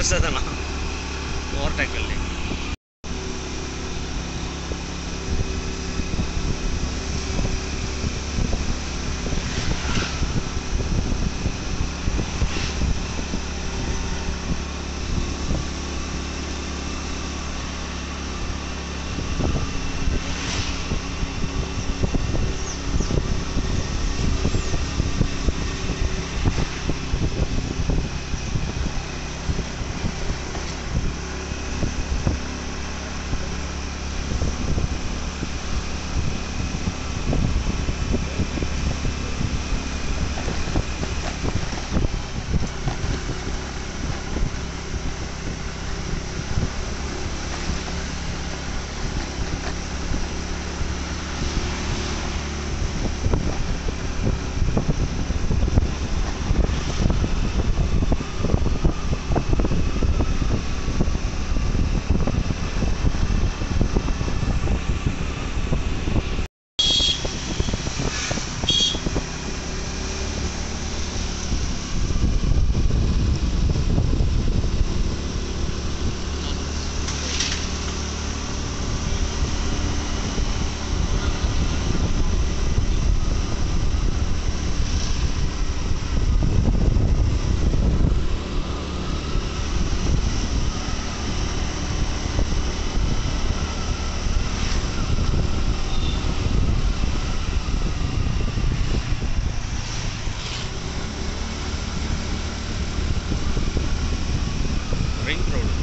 ತೋರ್ಸೋದಲ್ಲ ಓವರ್ಟೇಕಲ್ಲಿ ring road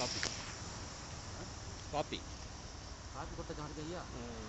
காப்பி காப்பி காப்பி கொட்ட ஜாடி ஐயா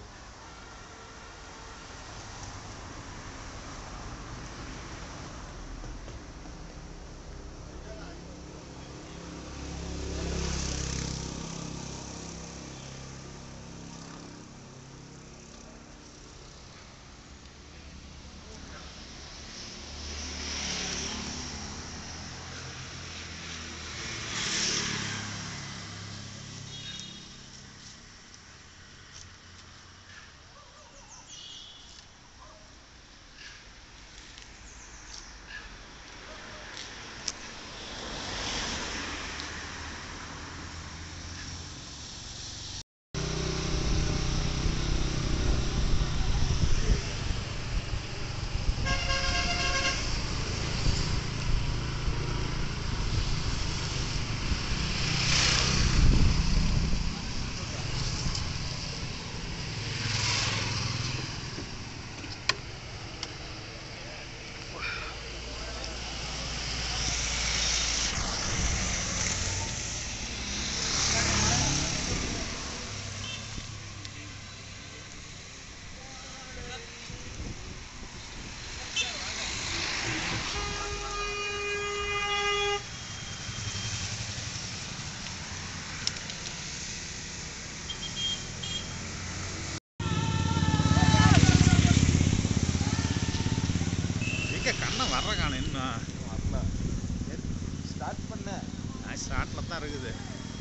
எங்க கண்ணை வர்ற காணும் இன்னும் வரல ஸ்டார்ட் பண்ணேன் ஸ்டார்ட்ல தான் இருக்குது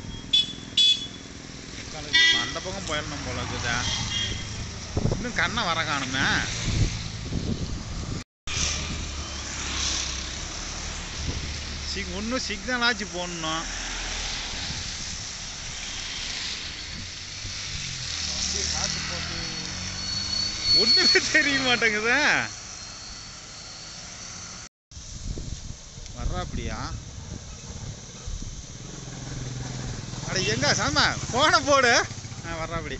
அந்த பக்கம் போயிடணும் போல இருக்குதா இன்னும் கண்ணை வர காணுமே சிக் இன்னும் சிக்னலாச்சு போடணும் வண்டி காத்து போட்டு ஒண்ணுமே தெரிய மாட்டேங்குதே வர்றாப்படியா அட எங்க சாம போன போடு ஆ வர்றாப்படி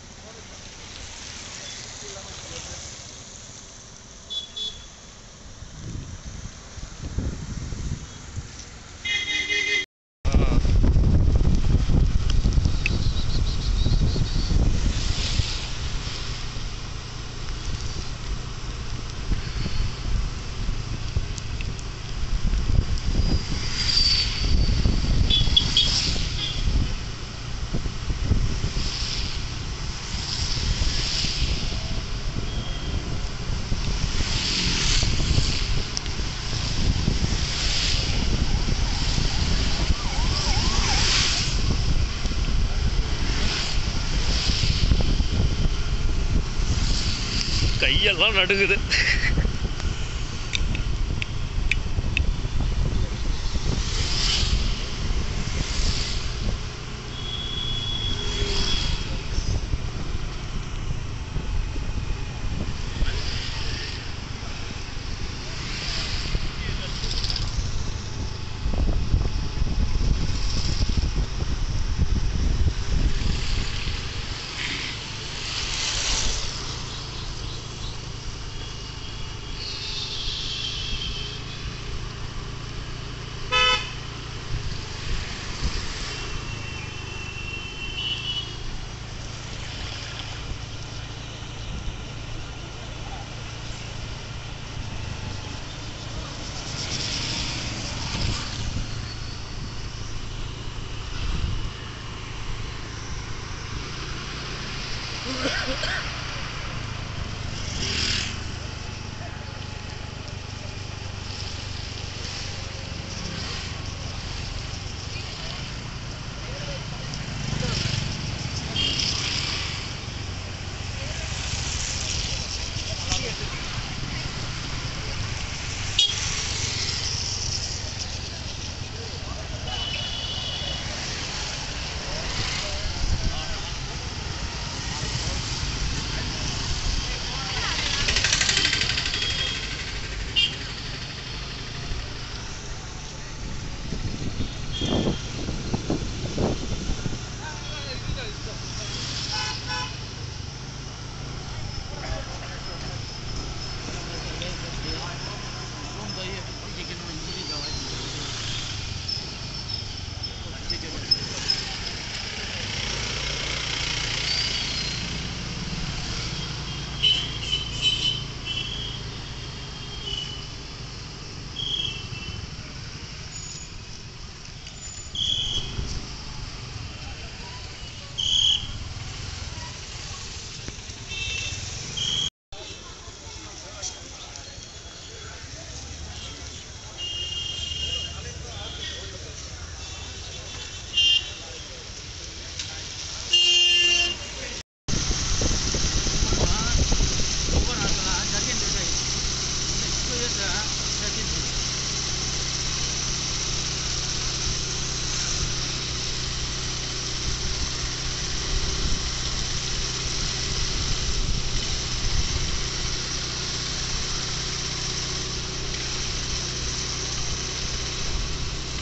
கையெல்லாம் நடுங்குது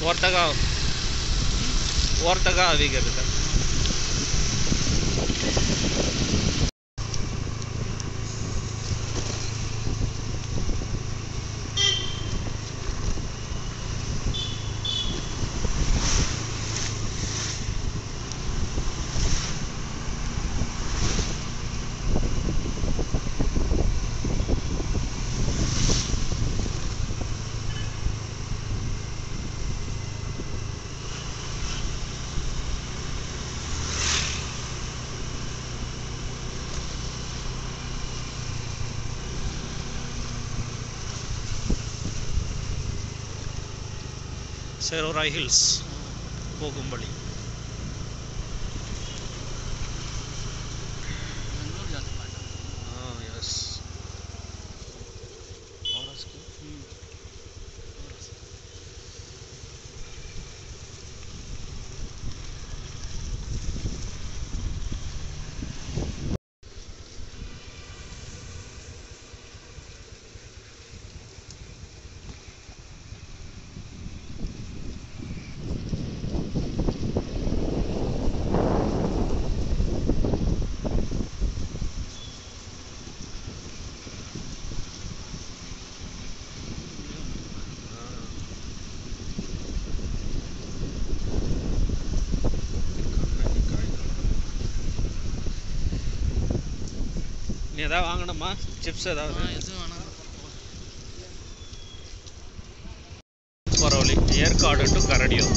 ಓರ್ತಗ ಓರ್ತಗ ಅವಿಗಿರುತ್ತೆ செரோராய் ஹில்ஸ் போகும் வழி ಬೆಂಗಳೂರು ಜಾಸ್ತಿ ಮಾಡ್ತಾರೆ எஸ் நீ ஏதாவது வாங்கணுமா சிப்ஸ் ஏதாவது எது வேணாம் போகிற வழி ஏற்காடு டு கரடியூர்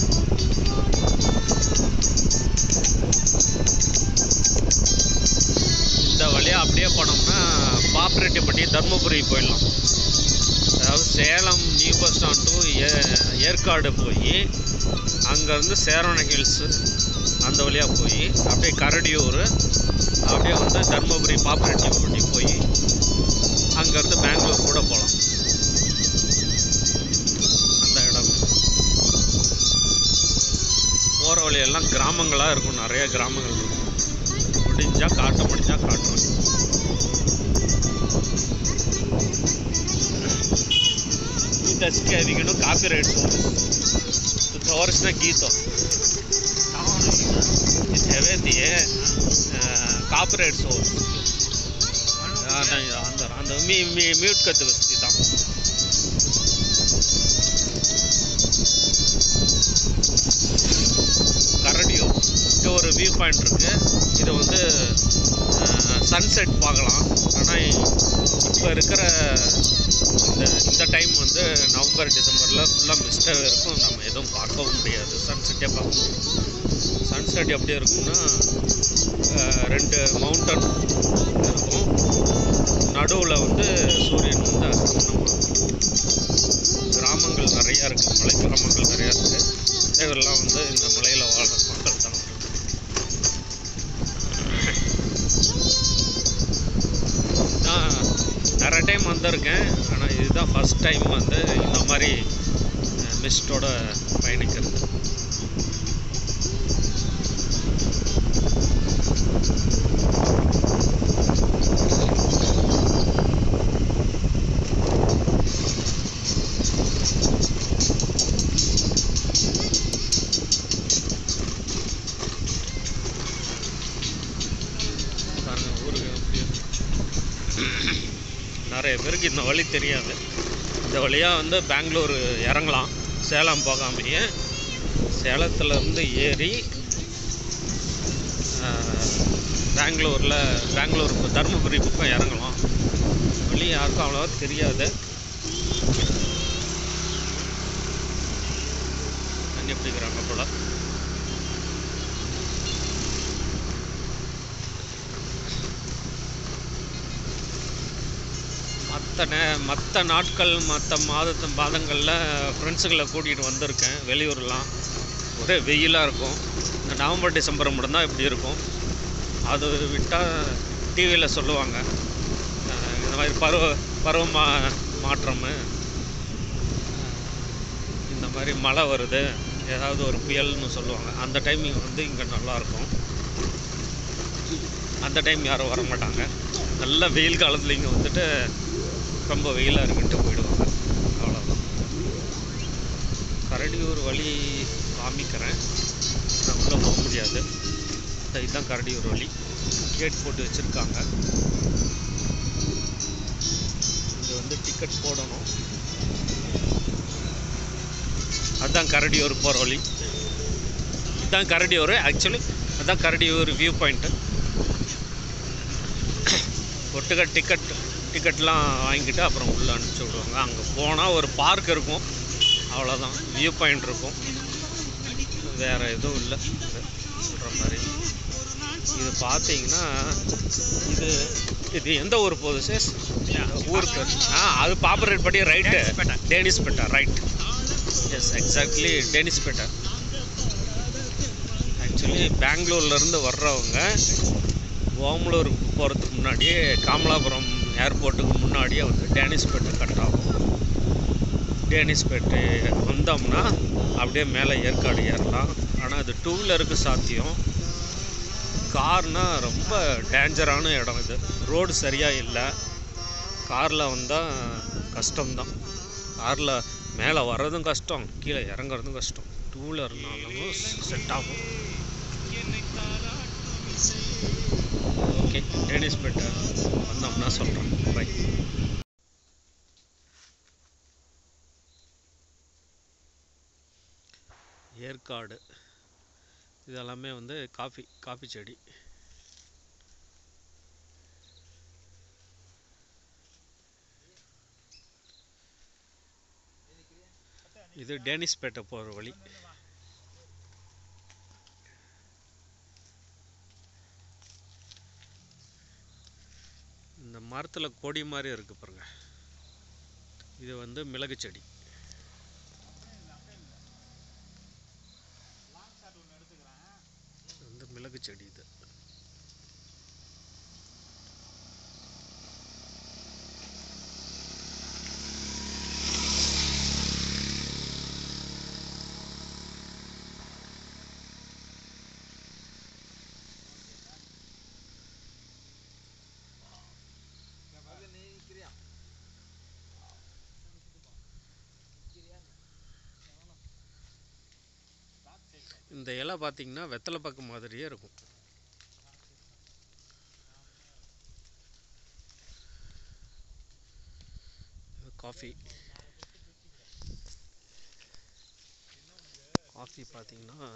இந்த வழியாக அப்படியே போனோம்னா பாப்பரெட்டிப்பட்டி தர்மபுரி போயிடலாம் அதாவது Salem new bus stand to ஏ ஏற்காடு போய் அங்கேருந்து சேரண ஹில்ஸு அந்த வழியாக போய் அப்படியே கரடியூர் அப்படியே வந்து தர்மபுரி பாப்பரெட்டிப்பட்டி போய் அங்கேருந்து பெங்களூர் கூட போகலாம் அந்த இடம் போகிற வழியெல்லாம் கிராமங்களாக இருக்கும் நிறைய கிராமங்கள் இருக்கும் முடிஞ்சா காட்ட முடிஞ்சா காட்டுறேன் ಇದಕ್ಕೆ ಅದಕ್ಕೇನು ಕಾಪಿ ರೈಟ್ಸ್ ತೋರಿಸ್ನ ಗೀತು ಇದು ಹೆವೇತಿಯೇ ಕಾಪಿ ರೈಟ್ಸ್ அந்த அந்த மீ மீ மியூட் கற்று வசதி தான் கரடியோ இங்கே ஒரு வியூ பாயிண்ட் இருக்கு இது வந்து சன்செட் பார்க்கலாம் ஆனால் இப்போ இருக்கிற இந்த இந்த டைம் வந்து நவம்பர் டிசம்பரில் ஃபுல்லாக மிஸ்டாகவே இருக்கும் நம்ம எதுவும் பார்க்கவும் முடியாது சன்செட்டே பார்க்க முடியாது சன்செட் எப்படி இருக்கும்னா அஹ், ரெண்டு மவுண்டன் இருக்கும் நடுவில் வந்து சூரியன் வந்து அஸ்தமனம் கிராமங்கள் நிறையா இருக்குது மலை கிராமங்கள் நிறையா இருக்குது இதெல்லாம் வந்து இந்த மலையில் வாழ்கிற மக்கள் தான் நான் நிறைய டைம் வந்திருக்கேன் ஆனால் இதுதான் ஃபஸ்ட் டைம் வந்து இந்த மாதிரி மிஸ்டோட பயணிக்கிறது பாருங்க ஊருக்கு எப்படி இருக்கு. நிறைய பேருக்கு இந்த வழி தெரியாது இந்த வழியாக வந்து பெங்களூர் இறங்கலாம் சேலம் போகாமையே சேலத்துலேருந்து ஏறி பெங்களூரில் பெங்களூர் தருமபுரி பக்கம் இறங்கலாம் வழி யாருக்கும் அவ்வளோவா தெரியாது தண்ணி பிடிக்கிறாங்க போல மற்ற நே மற்ற நாட்கள் மற்ற மாதத்து மாதங்களில் ஃப்ரெண்ட்ஸுகளை கூட்டிகிட்டு வந்திருக்கேன் வெளியூர்லாம் ஒரே வெயிலாக இருக்கும் இந்த நவம்பர் டிசம்பர் மட்டும்தான் இப்படி இருக்கும் அது விட்டால் டிவியில் சொல்லுவாங்க அஹ் இந்த மாதிரி பருவ பருவ மா மாற்றம் இந்த மாதிரி மழை வருது ஏதாவது ஒரு புயல்னு சொல்லுவாங்க அந்த டைமிங் வந்து இங்கே நல்லாயிருக்கும் அந்த டைம் யாரும் வர மாட்டாங்க நல்ல வெயில் காலத்தில் இங்கே வந்துட்டு ரொம்ப வெயிலாக இருக்குன்ட்டு போயிடுவாங்க அவ்வளோதான் கரடியூர் வழி காமிக்கிறேன் நான் உள்ளே போக முடியாது இந்த இதுதான் கரடியூர் வழி கேட் போட்டு வச்சுருக்காங்க இங்கே வந்து டிக்கெட் போடணும் அதுதான் கரடியூர் போகிற வழி இதுதான் கரடியூர் ஆக்சுவலி அதுதான் கரடியூர் வியூ பாயிண்ட்டு ஒட்டுக்க டிக்கெட் டிக்கெட்லாம் வாங்கிட்டு அப்புறம் உள்ளே அனுப்பிச்சி விடுவாங்க அங்கே போனால் ஒரு பார்க் இருக்கும் அவ்வளோதான் வியூ பாயிண்ட் இருக்கும் வேறு எதுவும் இல்லை சொல்கிற மாதிரி இது பார்த்தீங்கன்னா இது இது எந்த ஊர் போகுது சேஸ் ஊருக்கு ஆ அது Pappireddipatti right Danishpet right yes exactly Danishpet actually பெங்களூர்லேருந்து வர்றவங்க ஓமலூருக்கு போகிறதுக்கு முன்னாடியே காமலாபுரம் ஏர்போர்ட்டுக்கு முன்னாடியே வந்து டேனிஸ்பேட்டை கட் ஆகும் டேனிஸ்பேட்டை வந்தோம்னா அப்படியே மேலே ஏற்காடு ஏறலாம் ஆனால் அது டூ வீலருக்கு சாத்தியம் கார்னா ரொம்ப டேஞ்சரான இடம் இது ரோடு சரியாக இல்லை காரில் வந்தால் கஷ்டம்தான் காரில் மேலே வர்றதும் கஷ்டம் கீழே இறங்குறதும் கஷ்டம் டூ வீலர்னாலும் செட் ஆகும் ஓகே டேனிஸ்பேட்டை வந்தோம்னா சொல்கிறேன் பை ஏற்காடு இதெல்லாமே வந்து காஃபி காஃபி செடி இது டேனிஸ்பேட்டை போகிற வழி இந்த மரத்தில் கொடி மாதிரி இருக்கு பாருங்க இது வந்து மிளகு செடி இது வந்து மிளகு செடி இது நீ நிற்கிறியா இந்த இலை பார்த்தீங்கன்னா வெத்தலை பாக்கு மாதிரியே இருக்கும் இது காஃபி காஃபி பார்த்தீங்கன்னா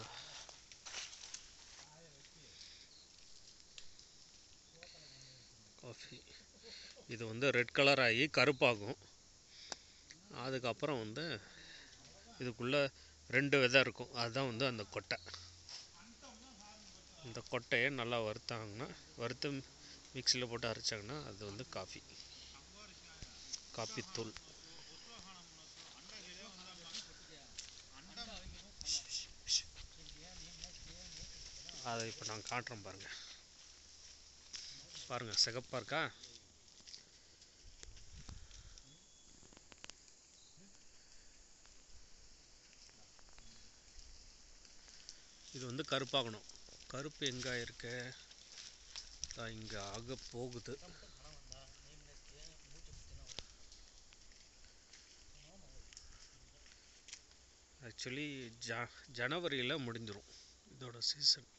காஃபி இது வந்து ரெட் கலர் ஆகி கருப்பாகும் அதுக்கப்புறம் வந்து இதுக்குள்ளே ரெண்டு விதை இருக்கும் அதுதான் வந்து அந்த கொட்டை இந்த கொட்டையை நல்லா வறுத்தாங்கன்னா வறுத்து மிக்சியில் போட்டு அரைச்சாங்கன்னா அது வந்து காஃபி காஃபி தூள் அதை இப்போ நான் காட்டுறேன் பாருங்கள் பாருங்கள் சிகப்பாக இருக்கா இது வந்து கருப்பாகணும் கருப்பு எங்கே இருக்கு இங்கே ஆக போகுது ஆக்சுவலி ஜ ஜனவரியில் முடிஞ்சிரும் இதோட சீசன்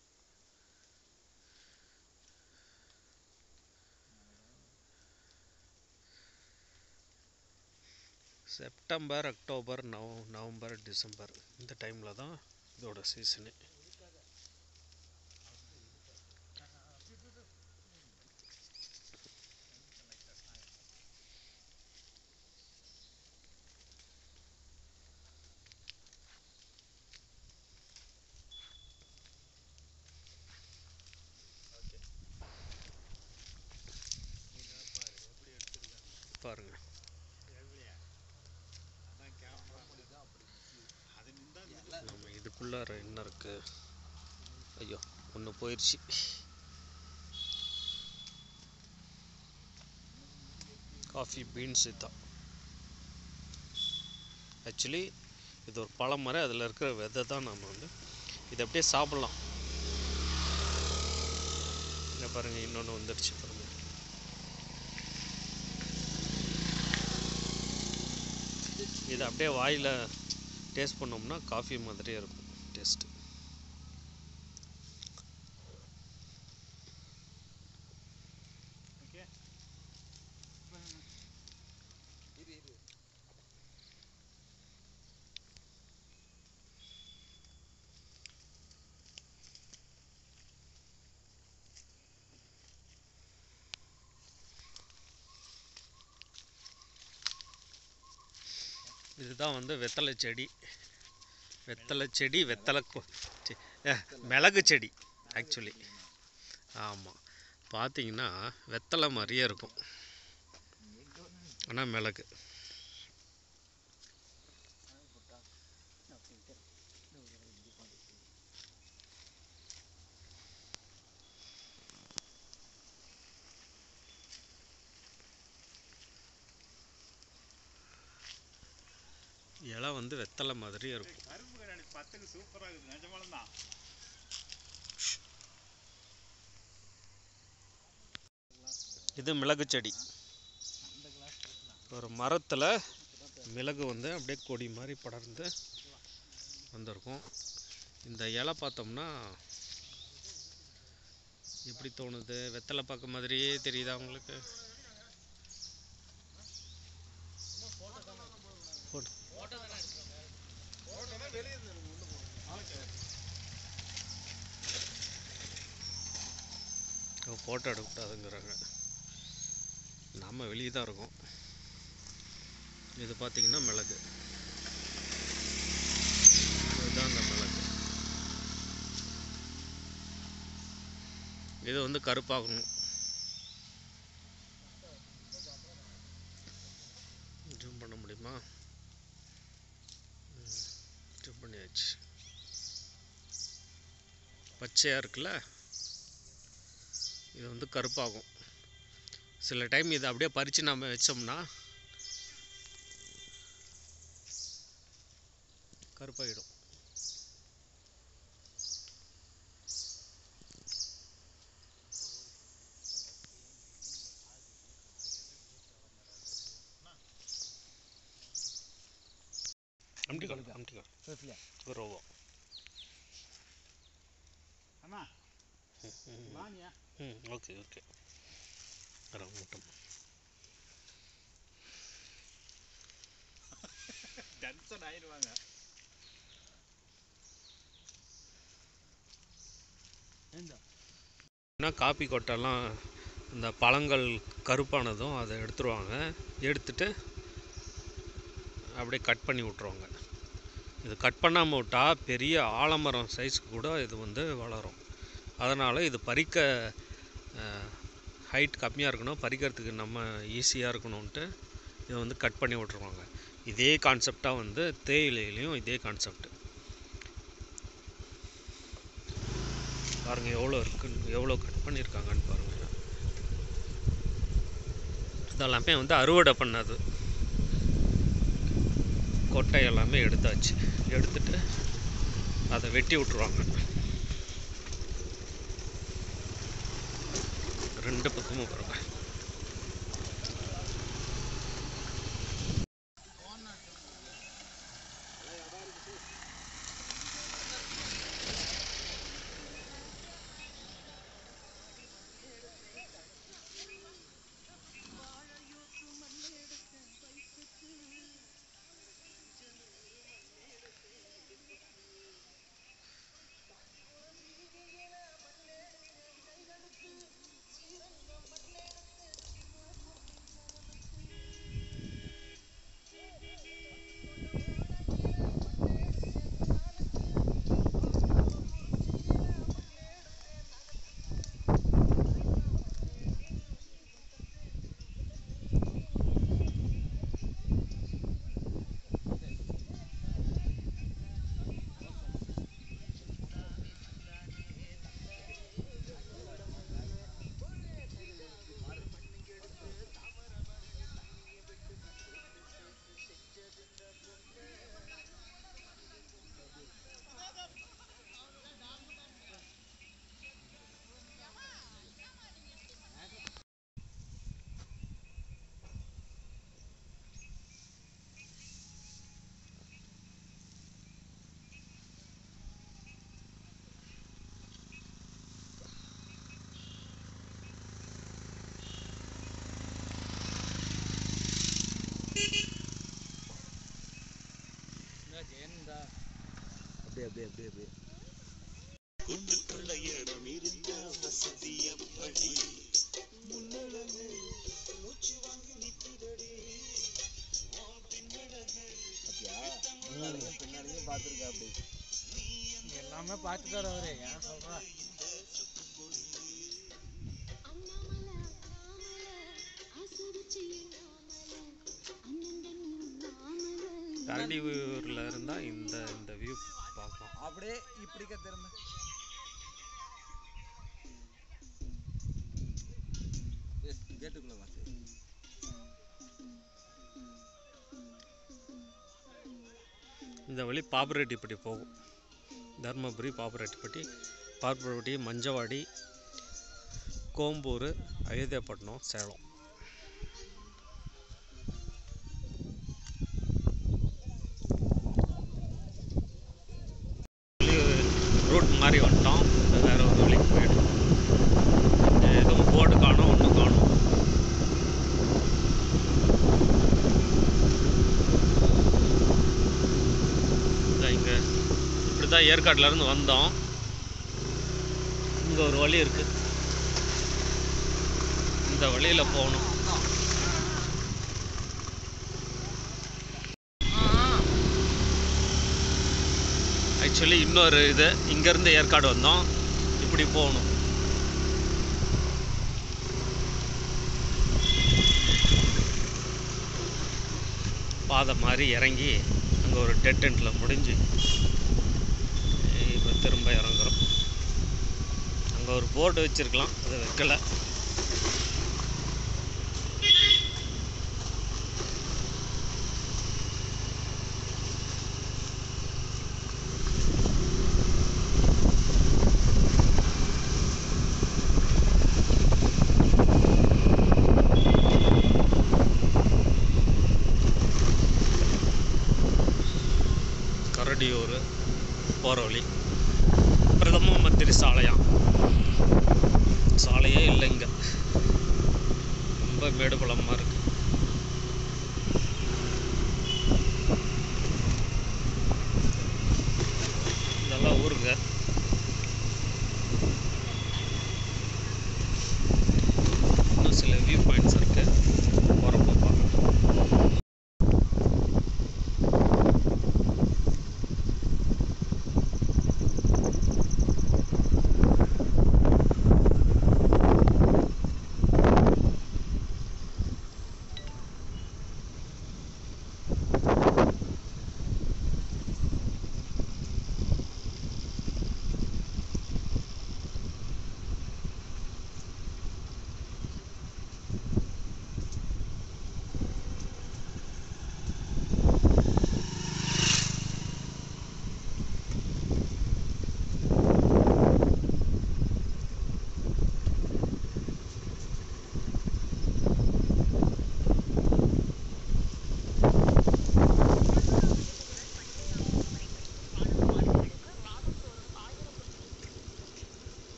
செப்டம்பர் அக்டோபர் நவ நவம்பர் டிசம்பர் இந்த டைமில் தான் இதோட சீசனு பாருங்க நம்ம இதுக்குள்ளார என்ன இருக்கு ஐயோ ஒன்று போயிடுச்சு காஃபி பீன்ஸ் இதுதான் ஆக்சுவலி இது ஒரு பழம் மாதிரி அதில் இருக்கிற விதை தான் நம்ம வந்து இதை அப்படியே சாப்பிட்லாம் இங்கே பாருங்கள் இன்னொன்று வந்துடுச்சு பாருங்க இதை அப்படியே வாயில் டேஸ்ட் பண்ணோம்னா காஃபி மாதிரியே இருக்கும் டேஸ்ட்டு ஓகே இரு இரு இதுதான் வந்து வெத்தலை செடி வெத்தலை செடி வெத்தலை கொ- செ- அஹ், மிளகு செடி ஆக்சுவலி ஆமாம் பார்த்தீங்கன்னா வெத்தலை மாதிரியே இருக்கும் ஆனால் மிளகு இலை வந்து வெத்தலை மாதிரியே இருக்கும் கரும்பு கண்ணாடி பத்துக்கு சூப்பராக இருக்குது நிஜமாலும் தான் இது மிளகு செடி ஒரு மரத்தில் மிளகு வந்து அப்படியே கொடி மாதிரி படர்ந்து வந்திருக்கும் இந்த இலை பார்த்தோம்னா எப்படி தோணுது வெத்தலை பார்க்க மாதிரியே தெரியுதா உங்களுக்கு போட்டு ஃபோட்டோ எடுக்கக்கூடாதுங்கிறாங்க நம்ம வெளியே தான் இருக்கோம் இது பார்த்தீங்கன்னா மிளகு இதுதான் அந்த மிளகு இது வந்து கருப்பாகணும் ஜூம் பண்ண முடியுமா ஜூம் பண்ணியாச்சு பச்சையாக இருக்குல்ல இது வந்து கருப்பாகும் சில டைம் இதை அப்படியே பறித்து நம்ம வச்சோம்னா கருப்பாயிடும் அம்டிக்கால் அம்டிக்கால் பேசலையா ரோவோ அண்ணா வாணியா ம் ஓகே ஓகே ரவுட்டம் டென்ஷன் ஆயிடுவாங்க ஏன்னா காப்பி கொட்டெல்லாம் இந்த பழங்கள் கருப்பானதும் அதை எடுத்துருவாங்க எடுத்துட்டு அப்படியே கட் பண்ணி விட்ருவாங்க இது கட் பண்ணாமல் விட்டால் பெரிய ஆலமரம் சைஸ்க்கு கூட இது வந்து வளரும் அதனால் இது பறிக்க ஹைட் கம்மியாக இருக்கணும் பறிக்கிறதுக்கு நம்ம ஈஸியாக இருக்கணும்ன்ட்டு இதை வந்து கட் பண்ணி விட்ருவாங்க இதே கான்செப்டாக வந்து தேயிலையிலையும் இதே கான்செப்ட் பாருங்கள் எவ்வளோ இருக்குன்னு எவ்வளோ கட் பண்ணியிருக்காங்கன்னு பாருங்கள் இதெல்லாமே வந்து அறுவடை பண்ணது கொட்டை எல்லாமே எடுத்தாச்சு எடுத்துட்டு அதை வெட்டி விட்ருவாங்க ரெண்டு பக்கமும் பாருங்க அப்படியே அப்படியே அப்படியே பின்னாடியும் பின்னாடியும் பார்த்துருக்கேன் அப்படி எல்லாமே பார்த்துட்டாரு அவரு ஏன் சொல்றா கரடியூரில் இருந்தால் இந்த இந்த வியூ பார்க்கலாம் அப்படியே இப்படிக்க திரும்ப கேட்டுக்குள்ள வாசி இந்த வழி பாப்பரெட்டிப்பட்டி போகும் தர்மபுரி பாப்பரெட்டிப்பட்டி பாப்பரெட்டி மஞ்சவாடி கோம்பூர் அயோத்தியாப்பட்டினம் சேலம் ரூட் மாதிரி வந்துட்டோம் இது வேற ஒரு வழிக்கு போயிடும் எதுவும் போர்டு காணும் ஒன்றும் காணும் இங்கே இப்படி தான் ஏற்காட்டிலேருந்து வந்தோம் இங்கே ஒரு வழி இருக்குது இந்த வழியில் போகணும் ஆக்சுவலி இன்னொரு இது இங்கேருந்து ஏற்காடு வந்தோம் இப்படி போகணும் பாதை மாதிரி இறங்கி அங்கே ஒரு டெட் எண்டில் முடிஞ்சு இப்போ திரும்ப இறங்குறோம் அங்கே ஒரு போர்டு வச்சுருக்கலாம் அதை வைக்கல கரடியூர் போகிற வழி பிரதம மந்திரி சாலையாம் சாலையே இல்லை இங்கே ரொம்ப மேடு பள்ளமா